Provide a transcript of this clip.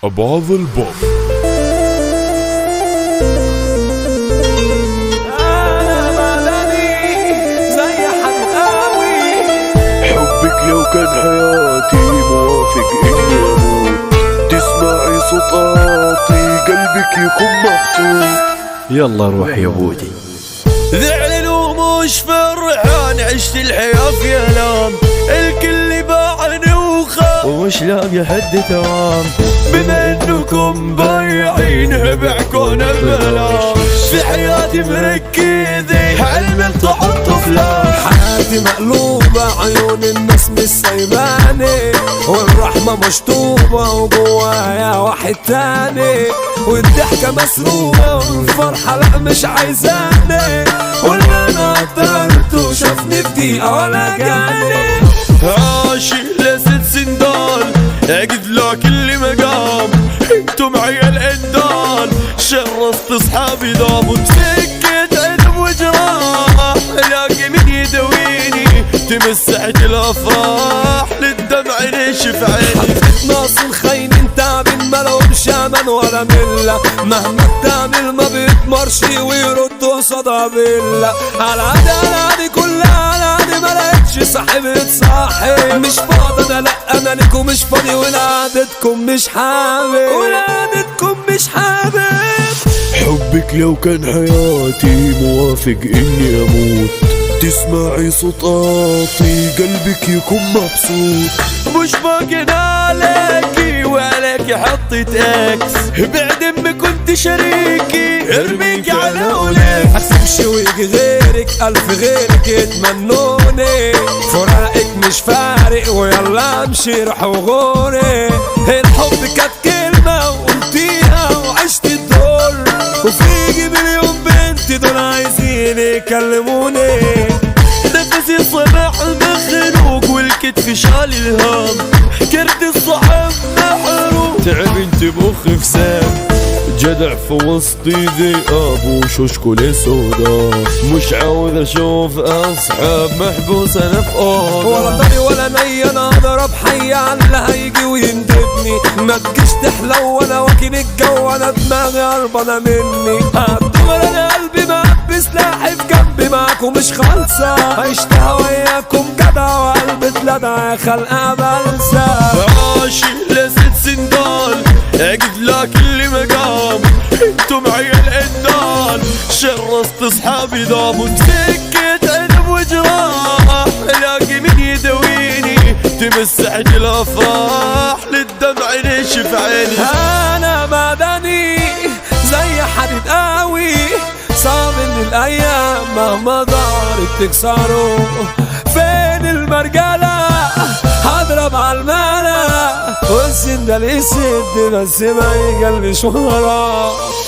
أبعض البوب انا مدني زي حنقاوي حبك لو كان حياتي موافق اني اموت تسمعي صوتاتي قلبك يكون مبسوط يلا روح يا بودي ذعل ومش فرحان عشت الحياة في الام الكل باعني وخاف ومش لاقي حد توام بما انكم بايعين بعكون بلا في حياتي مركزين علم تحط فلان حياتي مقلوبة عيون الناس مش سايباني والرحمة مشطوبة وجوايا واحد تاني والضحكة مسروقة والفرحة لا مش عايزاني واللي انا قدرته شافني في دقيقة ولا جاني عاشق لست سندال اجد له كل مقام انتم عيال عدال شرفت اصحابي دام وتسكت علم وجراح الاقي من يدويني تمسحت الافراح للدمع نشف عيني ناس الخاينين تعبين ما لهمش امان ولا مله مهما تعمل ما بيتمرش ويردوا صدى بالله على عادي على عادي كلها على عادي ما لقيتش صاحب يتصاحب مش فاضي انا لا انا لكم مش فاضي ولعادتكم مش حابب ولعادتكم مش حابب حبك لو كان حياتي موافق اني اموت تسمعي صوتاتي قلبك يكون مبسوط مش باقي عليكي وعليكي حطيت اكس بعد ما كنت شريكي ارميك على اوليك حسب ويجي غيرك الف غيرك يتمنوني فراقك مش فارق ويلا امشي روح وغوري الحب كانت كلمة وقلتيها وعشت الدور وفيجي مليون بنت دول عايزين يكلموني نفسي صباح مخنوق والكتف شال الهام كرت الصحاب محروق تعب انت مخي في سام جدع في وسطي ذئاب وشوشكولي سودا مش عاوز اشوف اصحاب محبوس انا في اوضه ولا طري ولا ني انا اضرب حي على اللي هيجي ويندبني ما تجيش تحلو وانا واكل الجو انا دماغي هربانه مني هتدور انا قلبي معبي سلاحي في جنبي معاكم مش خالصه عشتها وياكم جدع وقلبي اتلدع يا خلقها بلسه عاشق لست سندال اجد لك كل مقام انتم عيال عدال شرست اصحابي دام وتسكت علم وجراح الاقي من يدويني تمسحت الافراح للدمع نشف عيني انا مدني زي حديد قوي صعب ان الايام مهما ضارت تكسره فين المرجله هضرب على الملا والسن ده اللي يسد بس ما يجلش وراه